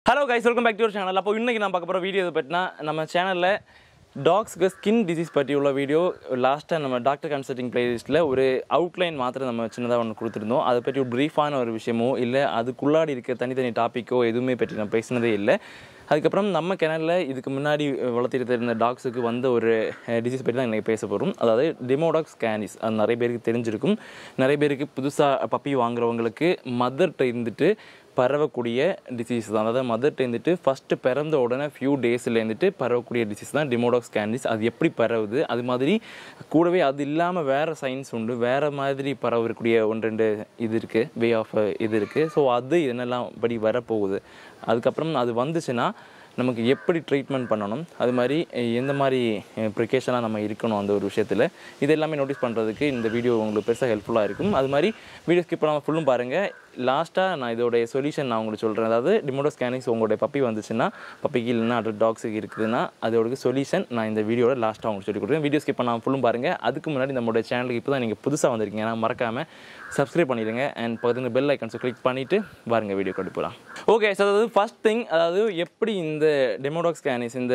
hello guys welcome back to ஒரு channel அப்போ இன்னைக்கு நான் பார்க்க போகிற வீடியோ எது பற்றினா நம்ம சேனலில் டாக்ஸ்க்கு ஸ்கின் டிசீஸ் பற்றி உள்ள வீடியோ லாஸ்ட்டாக நம்ம டாக்டர் கன்சல்டிங் பிளேலிஸ்ட்டில் ஒரு அவுட்லைன் மாத்திரம் நம்ம சின்னதாக ஒன்று கொடுத்துருந்தோம் அதை பற்றி ஒரு ப்ரீஃபான ஒரு விஷயமோ இல்லை அதுக்குள்ளாடி இருக்க தனித்தனி டாப்பிக்கோ எதுவுமே பற்றி நான் பேசினதே இல்லை அதுக்கப்புறம் நம்ம கிணறுல இதுக்கு முன்னாடி வளர்த்திட்டு இருந்த டாக்ஸுக்கு வந்த ஒரு டிசீஸ் பற்றி தான் இன்றைக்கி பேச போகிறோம் அதாவது டெமோடாக்ஸ் கேனிஸ் அது நிறைய பேருக்கு தெரிஞ்சிருக்கும் நிறைய பேருக்கு புதுசாக பப்பி வாங்குறவங்களுக்கு மதர்கிட்ட இருந்துட்டு பரவக்கூடிய டிசீஸ் தான் அதாவது மதர்கிட்ட இருந்துட்டு ஃபஸ்ட்டு பிறந்த உடனே ஃபியூ டேஸில் இருந்துட்டு பரவக்கூடிய டிசீஸ் தான் டிமோடாக்ஸ் கேண்டிஸ் அது எப்படி பரவுது அது மாதிரி கூடவே அது இல்லாமல் வேறு சயின்ஸ் உண்டு வேறு மாதிரி பரவக்கூடிய ஒன்று ரெண்டு இது இருக்குது வே ஆஃப் இது இருக்குது ஸோ அது என்னெல்லாம் படி வரப்போகுது அதுக்கப்புறம் அது வந்துச்சுன்னா நமக்கு எப்படி ட்ரீட்மெண்ட் பண்ணணும் அது மாதிரி அஹ், எந்த மாதிரி ப்ரிகேஷனாக நம்ம இருக்கணும் அந்த ஒரு விஷயத்தில் இது எல்லாமே நோட்டீஸ் பண்ணுறதுக்கு இந்த வீடியோ உங்களுக்கு பெருசாக ஹெல்ப்ஃபுல்லாக இருக்கும் அது மாதிரி வீடியோ ஸ்கிப் பண்ணாமல் ஃபுல்லும் பாருங்கள் லாஸ்ட்டாக நான் இதோடைய சொல்யூஷன் நான் உங்களுக்கு சொல்கிறேன் அதாவது டிமோடோ ஸ்கேனிங்ஸ் உங்களுடைய பப்பி வந்துச்சுன்னா பப்பிக்கு இல்லைன்னா அதர் டாக்ஸுக்கு இருக்குதுன்னா அதோட சொல்யூஷன் நான் இந்த வீடியோட லாஸ்ட்டாக உங்களுக்கு சொல்லி கொடுக்குறேன் வீடியோ ஸ்கிப் பண்ணாமல் ஃபுல்லும் பாருங்கள் அதுக்கு முன்னாடி நம்மளுடைய சேனலுக்கு இப்போ தான் நீங்கள் புதுசாக வந்திருக்கீங்க நான் மறக்காமல் சப்ஸ்கிரைப் பண்ணிடுங்க அண்ட் பக்கத்துல பெல் ஐக்கன்ஸை கிளிக் பண்ணிவிட்டு பாருங்கள் வீடியோ கொண்டு போகலாம் ஓகே ஸோ அதாவது ஃபஸ்ட் திங் அதாவது எப்படி இந்த டெமோடாக்ஸ் ஸ்கேனிஸ் இந்த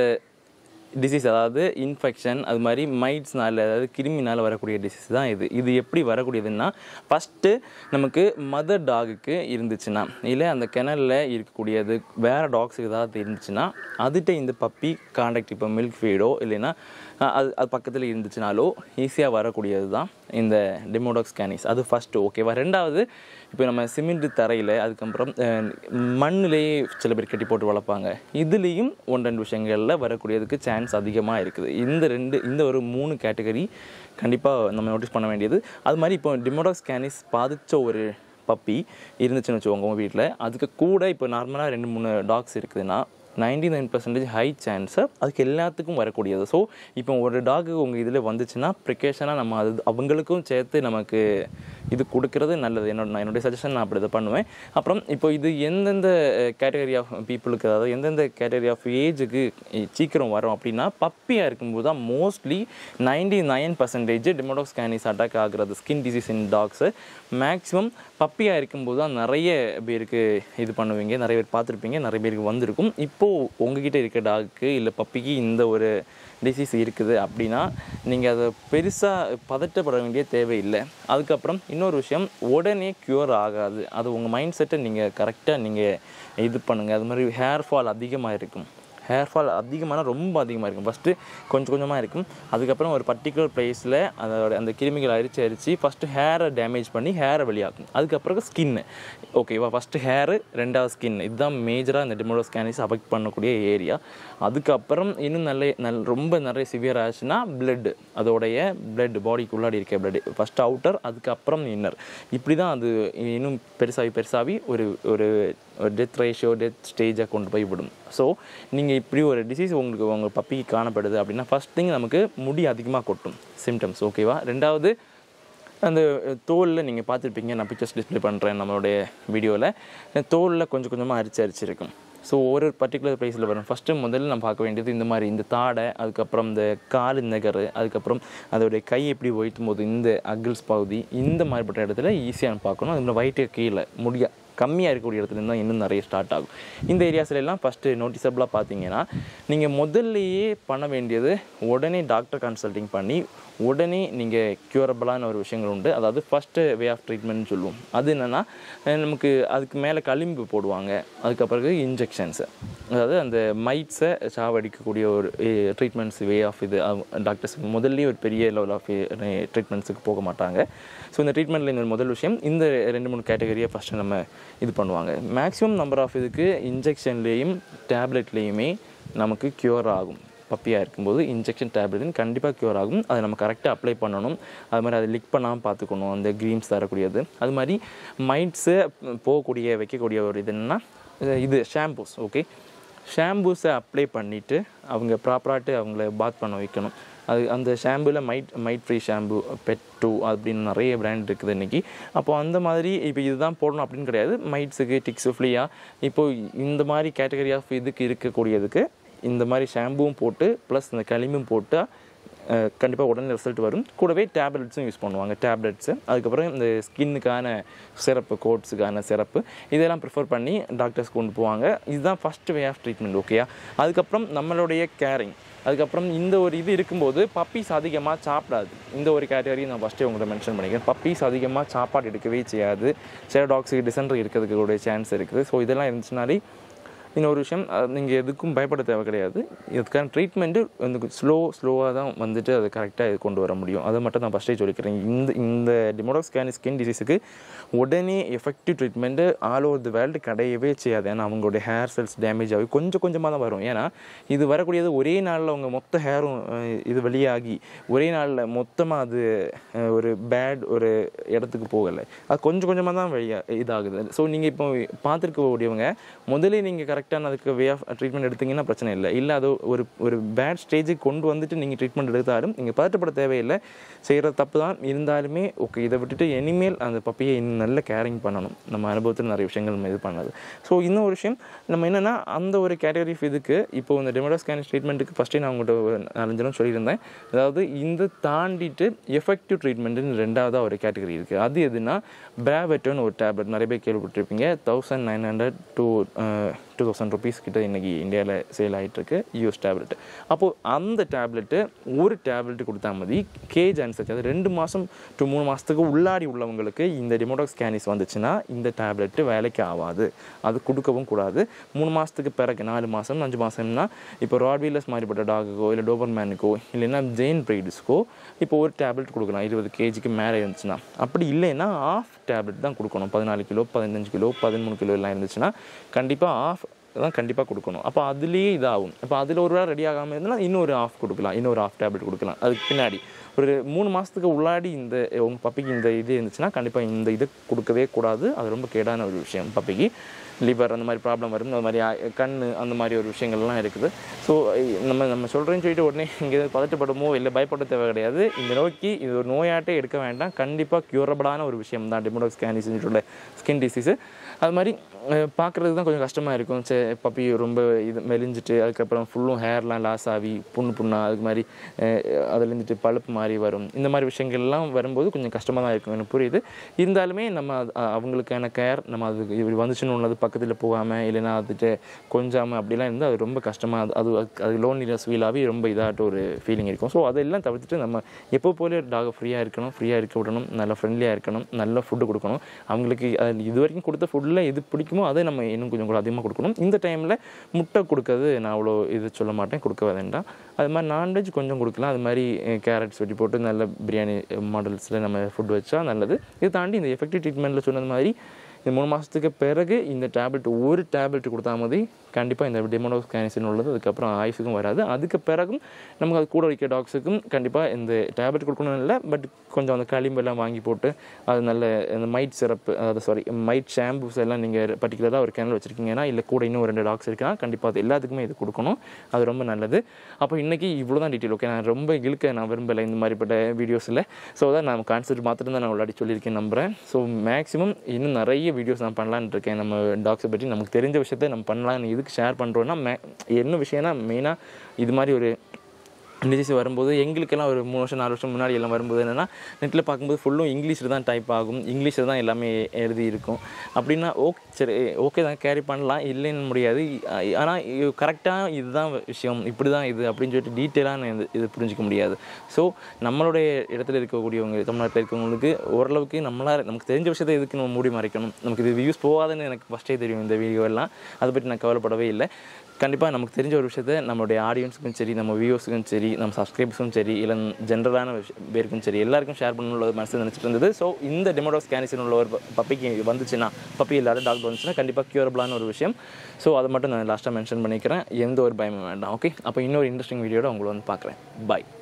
டிசீஸ் அதாவது இன்ஃபெக்ஷன் அது மாதிரி மைட்ஸ்னால அதாவது கிருமினால் வரக்கூடிய டிசீஸ் தான் இது இது எப்படி வரக்கூடியதுன்னா ஃபஸ்ட்டு நமக்கு மதர் டாகுக்கு இருந்துச்சுன்னா இல்லை அந்த கிணல்ல இருக்கக்கூடியது வேறு டாக்ஸுக்கு ஏதாவது இருந்துச்சுன்னா அதுகிட்ட இந்த பப்பி காண்டாக்ட் இப்போ மில்க் ஃபீடோ இல்லைன்னா அஹ், அது அது பக்கத்தில் இருந்துச்சுனாலோ ஈஸியாக வரக்கூடியது தான் இந்த டெமோடாக்ஸ் கேனிஸ் அது ஃபஸ்ட்டு ஓகேவா ரெண்டாவது இப்போ நம்ம சிமெண்ட் தரையில் அதுக்கப்புறம் அஹ், மண்ணிலேயே சில பேர் கட்டி போட்டு வளர்ப்பாங்க இதுலேயும் ஒன்று ரெண்டு விஷயங்களில் வரக்கூடியதுக்கு சான்ஸ் அதிகமாக இருக்குது இந்த ரெண்டு இந்த ஒரு மூணு கேட்டகரி கண்டிப்பாக நம்ம நோட்டீஸ் பண்ண வேண்டியது அது மாதிரி இப்போ டிமோடாக்ஸ் கேனிஸ் பாதித்த ஒரு பப்பி இருந்துச்சுன்னு வச்சுக்கோங்க உங்கள் வீட்டில் அதுக்கு கூட இப்போ நார்மலாக ரெண்டு மூணு டாக்ஸ் இருக்குதுன்னா ninety nine percentage high chance அதுக்கு எல்லாத்துக்கும் வரக்கூடியது ஸோ இப்போ ஒரு டாகு உங்கள் இதில் வந்துச்சுன்னா ப்ரிகேஷனாக நம்ம அது அவங்களுக்கும் சேர்த்து நமக்கு இது கொடுக்கறது நல்லது என்னோட நான் என்னுடைய சஜஷன் நான் அப்படி இதை பண்ணுவேன் அப்புறம் இப்போ இது எந்தெந்த கேட்டகரி ஆஃப் பீப்புளுக்கு அதாவது எந்தெந்த கேட்டகரி ஆஃப் ஏஜுக்கு சீக்கிரம் வரும் அப்படின்னா பப்பியாக இருக்கும்போது தான் mostly ninety nine percentage demodex canis attack ஆகுறது skin disease in dogs maximum பப்பியாக இருக்கும்போது தான் நிறைய பேருக்கு இது பண்ணுவீங்க நிறைய பேர் பார்த்துருப்பீங்க நிறைய பேருக்கு வந்திருக்கும் இப்போது உங்ககிட்ட இருக்க டாக்கு இல்லை பப்பிக்கு இந்த ஒரு டிசீஸ் இருக்குது அப்படின்னா நீங்கள் அதை பெருசாக பதட்டப்பட வேண்டிய தேவையில்லை அதுக்கப்புறம் இன்னொரு விஷயம் உடனே க்யூர் ஆகாது அது உங்கள் மைண்ட் செட்டை நீங்கள் கரெக்டாக நீங்கள் இது பண்ணுங்கள் அது மாதிரி ஹேர் ஃபால் அதிகமாக இருக்கும் ஹேர் ஃபால் அதிகமான ரொம்ப அதிகமாக இருக்கும் ஃபஸ்ட்டு கொஞ்சம் கொஞ்சமாக இருக்கும் அதுக்கப்புறம் ஒரு பர்டிகுலர் பிளேஸில் அதோட அந்த கிருமிகளை அரிச்சு அரிச்சு ஃபஸ்ட்டு ஹேரை டேமேஜ் பண்ணி ஹேரை வெளியாக்கும் அதுக்கப்புறம் ஸ்கின்னு ஓகேவா ஃபஸ்ட்டு ஹேரு ரெண்டாவது ஸ்கின் இதுதான் மேஜராக இந்த டிமோடோ ஸ்கேனிஸ் அஃபெக்ட் பண்ணக்கூடிய ஏரியா அதுக்கப்புறம் இன்னும் நல்ல நல் ரொம்ப நிறைய சிவியர் ஆச்சுன்னா பிளட் அதோடைய பிளட் பாடிக்குள்ளாடி இருக்க பிளட் ஃபஸ்ட் அவுட்டர் அதுக்கப்புறம் இன்னர் இப்படி தான் அது இன்னும் பெருசாகி பெருசாகி ஒரு ஒரு டெத் ரேஷியோ டெத் ஸ்டேஜாக கொண்டு போய் விடும் ஸோ நீங்கள் இப்படி ஒரு டிசீஸ் உங்களுக்கு உங்கள் பப்பிக்கு காணப்படுது அப்படின்னா ஃபஸ்ட் திங் நமக்கு முடி அதிகமாக கொட்டும் சிம்டம்ஸ் ஓகேவா ரெண்டாவது அந்த தோலில் நீங்கள் பார்த்துருப்பீங்க நான் பிக்சர்ஸ் டிஸ்ப்ளே பண்ணுறேன் நம்மளுடைய வீடியோவில் தோலில் கொஞ்சம் கொஞ்சமாக அரிச்சு அரிச்சிருக்கும் ஸோ ஒரு பர்டிகுலர் பிளேஸில் வரும் ஃபஸ்ட்டு முதல்ல நம்ம பார்க்க வேண்டியது இந்த மாதிரி இந்த தாடை அதுக்கப்புறம் இந்த கால் நகர் அதுக்கப்புறம் அதோடைய கை எப்படி ஒய்த்தும் போது இந்த அகில்ஸ் பகுதி இந்த மாதிரிப்பட்ட இடத்துல ஈஸியாக பார்க்கணும் அதில் வயிற்று கீழே முடிய கம்மியாக இருக்கக்கூடிய இடத்துல இருந்து தான் இன்னும் நிறைய ஸ்டார்ட் ஆகும் இந்த ஏரியாஸ்ல எல்லாம் ஃபஸ்ட்டு நோட்டிசபிளாக பார்த்தீங்கன்னா நீங்கள் முதல்லையே பண்ண வேண்டியது உடனே டாக்டர் கன்சல்டிங் பண்ணி உடனே நீங்கள் க்யூரபிளான ஒரு விஷயங்கள் உண்டு அதாவது ஃபஸ்ட்டு வே ஆஃப் ட்ரீட்மெண்ட்னு சொல்லுவோம் அது என்னென்னா நமக்கு அதுக்கு மேலே களிம்பு போடுவாங்க அதுக்கப்புறம் இன்ஜெக்ஷன்ஸு அதாவது அந்த மைட்ஸை சாவடிக்கக்கூடிய ஒரு ட்ரீட்மெண்ட்ஸ் வே ஆஃப் இது டாக்டர்ஸ் முதல்லயே ஒரு பெரிய லெவல் ஆஃப் ட்ரீட்மெண்ட்ஸுக்கு போக மாட்டாங்க ஸோ இந்த ட்ரீட்மெண்ட்டில் இந்த முதல் விஷயம் இந்த ரெண்டு மூணு கேட்டகரியை ஃபஸ்ட்டு நம்ம இது பண்ணுவாங்க மேக்ஸிமம் நம்பர் ஆஃப் இதுக்கு இன்ஜெக்ஷன்லேயும் டேப்லெட்லேயுமே நமக்கு க்யூர் ஆகும் பப்பியாக இருக்கும்போது இன்ஜெக்ஷன் டேப்லெட் கண்டிப்பாக க்யூர் ஆகும் அதை நம்ம கரெக்டாக அப்ளை பண்ணணும் அது மாதிரி அதை லிக் பண்ணாமல் பார்த்துக்கணும் அந்த க்ரீம்ஸ் தரக்கூடியது அது மாதிரி மைண்ட்ஸு போகக்கூடிய வைக்கக்கூடிய ஒரு இது என்னென்னா இது ஷாம்பூஸ் ஓகே ஷாம்பூஸை அப்ளை பண்ணிவிட்டு அவங்க ப்ராப்பராட்டு அவங்கள பாத் பண்ண வைக்கணும் அது அந்த ஷாம்புவில் mite mite free shampoo pet டூ அப்படின்னு நிறைய பிராண்ட் இருக்குது இன்றைக்கி அப்போ அந்த மாதிரி இப்போ இதுதான் போடணும் அப்படின்னு கிடையாது மைட்ஸுக்கு டிக்ஸு ஃப்ளீயா இப்போ இந்த மாதிரி கேட்டகரி ஆஃப் இதுக்கு இருக்கக்கூடியதுக்கு இந்த மாதிரி ஷாம்புவும் போட்டு ப்ளஸ் இந்த களிம்பும் போட்டு கண்டிப்பாக உடனே ரிசல்ட் வரும் கூடவே டேப்லெட்ஸும் யூஸ் பண்ணுவாங்க டேப்லெட்ஸு அதுக்கப்புறம் இந்த ஸ்கின்னுக்கான சிறப்பு கோட்ஸுக்கான சிறப்பு இதெல்லாம் ப்ரிஃபர் பண்ணி டாக்டர்ஸ் கொண்டு போவாங்க இதுதான் ஃபஸ்ட் வே ஆஃப் ட்ரீட்மெண்ட் ஓகேயா அதுக்கப்புறம் நம்மளுடைய கேரிங் அதுக்கப்புறம் இந்த ஒரு இது இருக்கும்போது பப்பீஸ் அதிகமாக சாப்பிடாது இந்த ஒரு கேட்டகரி நான் ஃபஸ்ட்டே உங்கள்கிட்ட மென்ஷன் பண்ணிக்கிறேன் பப்பீஸ் அதிகமாக சாப்பாடு எடுக்கவே செய்யாது சில டாக்ஸுக்கு டிசென்ட்ரி இருக்கிறதுக்கு கூட சான்ஸ் இருக்குது ஸோ இதெல்லாம் இருந்துச்சுனாலே இன்னொரு விஷயம் நீங்கள் எதுக்கும் பயப்பட தேவை கிடையாது இதுக்கான ட்ரீட்மெண்ட்டு வந்து ஸ்லோ ஸ்லோவாக தான் வந்துட்டு அதை கரெக்டாக கொண்டு வர முடியும் அதை மட்டும் நான் ஃபஸ்ட்டே சொல்லிக்கிறேன் இந்த இந்த டிமோடாக் ஸ்கேன் ஸ்கின் டிசீஸுக்கு உடனே effective treatment all over the world கிடையவே செய்யாது ஏன்னா அவங்களுடைய ஹேர் செல்ஸ் டேமேஜ் ஆகி கொஞ்சம் கொஞ்சமாக தான் வரும் ஏன்னா இது வரக்கூடியது ஒரே நாளில் அவங்க மொத்த ஹேரும் இது வெளியாகி ஒரே நாளில் மொத்தமாக அது அஹ், ஒரு பேட் ஒரு இடத்துக்கு போகலை அது கொஞ்சம் கொஞ்சமாக தான் வெளியா இதாகுது ஸோ நீங்கள் இப்போ பார்த்துருக்கக்கூடியவங்க முதல்ல நீங்கள் கரெக்டான அதுக்கு வே ஆஃப் ட்ரீட்மெண்ட் எடுத்தீங்கன்னா பிரச்சனை இல்லை இல்லை அது ஒரு ஒரு பேட் ஸ்டேஜுக்கு கொண்டு வந்துட்டு நீங்கள் ட்ரீட்மெண்ட் எடுத்தாலும் நீங்கள் பதட்டப்பட தேவையில்லை செய்கிற தப்பு தான் இருந்தாலுமே ஓகே இதை விட்டுட்டு இனிமேல் அந்த பப்பியை இன்னும் நல்ல கேரிங் பண்ணணும் நம்ம அனுபவத்தில் நிறைய விஷயங்கள் நம்ம இது பண்ணது ஸோ இன்னும் ஒரு விஷயம் நம்ம என்னென்னா அந்த ஒரு கேட்டகரி இதுக்கு இப்போ இந்த டெமோடா ஸ்கேன் ட்ரீட்மெண்ட்டுக்கு ஃபஸ்ட்டே நான் உங்கள்கிட்ட ஒரு நாலஞ்சு நாள் சொல்லியிருந்தேன் அதாவது இந்த தாண்டிட்டு எஃபெக்டிவ் ட்ரீட்மெண்ட்டுன்னு ரெண்டாவதாக ஒரு கேட்டகரி இருக்குது அது எதுனா பிராவெட்டோன்னு ஒரு டேப்லெட் நிறைய பேர் கேள்விப்பட்டிருப்பீங்க thousand nine hundred two two thousand rupees கிட்ட இன்றைக்கி இந்தியாவில் சேல் ஆகிட்டுருக்கு யூஎஸ் டேப்லெட் அப்போது அந்த டேப்லெட்டு ஒரு டேப்லெட் கொடுத்தா மதி கேஜ் அனுசரிச்சு அது ரெண்டு மாதம் டு மூணு மாதத்துக்கு உள்ளாடி உள்ளவங்களுக்கு இந்த டிமோடாக் ஸ்கேனிஸ் வந்துச்சுன்னா இந்த டேப்லெட்டு வேலைக்கு ஆகாது அது கொடுக்கவும் கூடாது மூணு மாதத்துக்கு பிறகு நாலு மாதம் அஞ்சு மாதம்னா இப்போ ராட்வீலர்ஸ் மாதிரிப்பட்ட டாகுக்கோ இல்லை டோபர்மேனுக்கோ இல்லைன்னா ஜெயின் ப்ரீட்ஸ்க்கோ இப்போ ஒரு டேப்லெட் கொடுக்கலாம் இருபது கேஜிக்கு மேலே இருந்துச்சுன்னா அப்படி இல்லைன்னா ஆஃப் டேப்லெட் தான் கொடுக்கணும் பதினாலு கிலோ பதினஞ்சு கிலோ பதிமூணு கிலோ எல்லாம் இருந்துச்சுன்னா கண்டிப்பாக ஆஃப் தான் கண்டிப்பாக கொடுக்கணும் அப்போ அதுலேயே இதாகும் அப்போ அதில் ஒரு வேளை ரெடி ஆகாமல் இருந்தால் இன்னொரு ஆஃப் கொடுக்கலாம் இன்னொரு ஆஃப் டேப்லெட் கொடுக்கலாம் அதுக்கு பின்னாடி ஒரு மூணு மாதத்துக்கு உள்ளாடி இந்த உங்கள் பப்பிக்கு இந்த இது இருந்துச்சுன்னா கண்டிப்பாக இந்த இது கொடுக்கவே கூடாது அது ரொம்ப கேடான ஒரு விஷயம் பப்பிக்கு லிவர் அந்த மாதிரி ப்ராப்ளம் வரும் அந்த மாதிரி ஆ- கண்ணு அந்த மாதிரி ஒரு விஷயங்கள்லாம் இருக்குது ஸோ நம்ம நம்ம சொல்கிறேன்னு சொல்லிட்டு உடனே இங்கே பதட்டப்படுமோ இல்லை பயப்பட தேவை கிடையாது இந்த நோக்கி இது ஒரு நோயாட்டே எடுக்க வேண்டாம் கண்டிப்பாக க்யூரபிளான ஒரு விஷயம் தான் டிமோடோக் ஸ்கேனிஸ்ன்ற ஸ்கின் டிசீஸு அது மாதிரி பார்க்குறதுக்கு தான் கொஞ்சம் கஷ்டமாக இருக்கும் சே பப்பி ரொம்ப இது மெலிஞ்சிட்டு அதுக்கப்புறம் ஃபுல்லும் ஹேர்லாம் லாஸ் ஆகி புண்ணு புண்ணா அதுக்கு மாதிரி அஹ், அதுலேருந்துட்டு பழுப்பு மாதிரி வரும் இந்த மாதிரி விஷயங்கள்லாம் வரும்போது கொஞ்சம் கஷ்டமாக தான் இருக்கும் எனக்கு புரியுது இருந்தாலுமே நம்ம அது- அ- அவங்களுக்கான கேர் நம்ம அதுக்கு இப்படி வந்துச்சுன்னு உள்ளது பக்கத்தில் போகாமல் இல்லைன்னா அதுட்டு கொஞ்சாமல் அப்படிலாம் இருந்தால் அது ரொம்ப கஷ்டமாக அது அது அது லோன்லினஸ் ஃபீல் ஆகி ரொம்ப இதாகிட்ட ஒரு ஃபீலிங் இருக்கும் ஸோ அதெல்லாம் தவிர்த்துட்டு நம்ம எப்போ போல டாகை ஃப்ரீயாக இருக்கணும் ஃப்ரீயாக இருக்க விடணும் நல்லா ஃப்ரெண்ட்லியாக இருக்கணும் நல்ல ஃபுட்டு கொடுக்கணும் அவங்களுக்கு அது இது வரைக்கும் கொடுத்த ஃபுட்டில் எது பிடிக்குமோ அதை நம்ம இன்னும் கொஞ்சம் கூட அதிகமாக கொடுக்கணும் இந்த டைமில் முட்டை கொடுக்கறது நான் அவ்வளோ இது சொல்ல மாட்டேன் கொடுக்க வேண்டாம் அது மாதிரி நான்வெஜ் கொஞ்சம் கொடுக்கலாம் அது மாதிரி கேரட்ஸ் வெட்டி போட்டு நல்ல பிரியாணி மாடல்ஸில் நம்ம ஃபுட் வச்சா நல்லது இது தாண்டி இந்த எஃபெக்டிவ் ட்ரீட்மெண்ட்டில் சொன்னது மாதிரி இந்த மூணு மாதத்துக்கு பிறகு இந்த டேப்லெட் ஒரு டேப்லெட் கொடுத்தா மாதிரி கண்டிப்பாக இந்த டெமோனோ ஸ்கேனிசின் உள்ளது அதுக்கப்புறம் ஆயுசுக்கும் வராது அதுக்கு பிறகும் நமக்கு அது கூட வைக்க டாக்ஸுக்கும் கண்டிப்பாக இந்த டேப்லெட் கொடுக்கணும் இல்லை பட் கொஞ்சம் அந்த களிம்பெல்லாம் வாங்கி போட்டு அது நல்ல அந்த மைட் சிறப்பு அதாவது சாரி மைட் ஷாம்பூஸ் எல்லாம் நீங்கள் பர்டிகுலராக ஒரு கேனல் வச்சுருக்கீங்கன்னா இல்லை கூட இன்னும் ஒரு ரெண்டு டாக்ஸ் இருக்குன்னா கண்டிப்பாக அது எல்லாத்துக்குமே இது கொடுக்கணும் அது ரொம்ப நல்லது அப்போ இன்றைக்கி இவ்வளோ தான் டீட்டெயில் ஓகே நான் ரொம்ப இழுக்க நான் விரும்பலை இந்த மாதிரிப்பட்ட வீடியோஸில் ஸோ தான் நான் கான்செப்ட் மாத்திரம் தான் நான் உள்ளாடி சொல்லியிருக்கேன் நம்புகிறேன் ஸோ மேக்ஸிமம் இன்னும் நிறைய வீடியோஸ் நான் பண்ணலான்னு இருக்கேன் நம்ம டாக்ஸை பற்றி நமக்கு தெரிஞ்ச விஷயத்தை நம்ம பண்ணலாம்னு எதுக்கு ஷேர் பண்ணுறோன்னா மே என்ன விஷயம்னா மெயினாக இது மாதிரி ஒரு டிசீஸ் வரும்போது எங்களுக்கெல்லாம் ஒரு மூணு வருஷம் நாலு வருஷம் முன்னாடி எல்லாம் வரும்போது என்னென்னா நெட்டில் பார்க்கும்போது ஃபுல்லும் இங்கிலீஷில் தான் டைப் ஆகும் இங்கிலீஷில் தான் எல்லாமே எழுதி இருக்கும் அப்படின்னா ஓகே சரி ஓகே தான் கேரி பண்ணலாம் இல்லைன்னு முடியாது ஆனால் கரெக்டாக இதுதான் விஷயம் இப்படி தான் இது அப்படின்னு சொல்லிட்டு டீட்டெயிலாக இது இது புரிஞ்சிக்க முடியாது ஸோ நம்மளுடைய இடத்துல இருக்கக்கூடியவங்க தமிழ்நாட்டில் இருக்கவங்களுக்கு ஓரளவுக்கு நம்மளால் நமக்கு தெரிஞ்ச விஷயத்தை எதுக்கு நம்ம மூடி மறைக்கணும் நமக்கு இது வியூஸ் போகாதுன்னு எனக்கு ஃபஸ்ட்டே தெரியும் இந்த வீடியோ எல்லாம் அதை பற்றி நான் கவலைப்படவே இல்லை கண்டிப்பாக நமக்கு தெரிஞ்ச ஒரு விஷயத்த நம்மளுடைய ஆடியன்ஸுக்கும் சரி நம்ம வியூவர்ஸுக்கும் சரி நம்ம சப்ஸ்கிரைபர்ஸும் சரி இல்லை ஜென்ரலான விஷ- பேருக்கும் சரி எல்லாருக்கும் ஷேர் பண்ணணும்னு ஒரு மனசு நினச்சிட்டு இருந்தது ஸோ இந்த டெமோடோ ஸ்கேனிசன் உள்ள ஒரு ப- பப்பிக்கு வந்துச்சுன்னா பப்பி இல்லாத டாக்டர் வந்துச்சுன்னா கண்டிப்பாக க்யூரபிளான ஒரு விஷயம் ஸோ அதை மட்டும் நான் லாஸ்ட்டாக மென்ஷன் பண்ணிக்கிறேன் எந்த ஒரு பயமும் வேண்டாம் ஓகே அப்போ இன்னொரு இன்ட்ரெஸ்டிங் வீடியோட உங்களை வந்து பார்க்குறேன் பாய்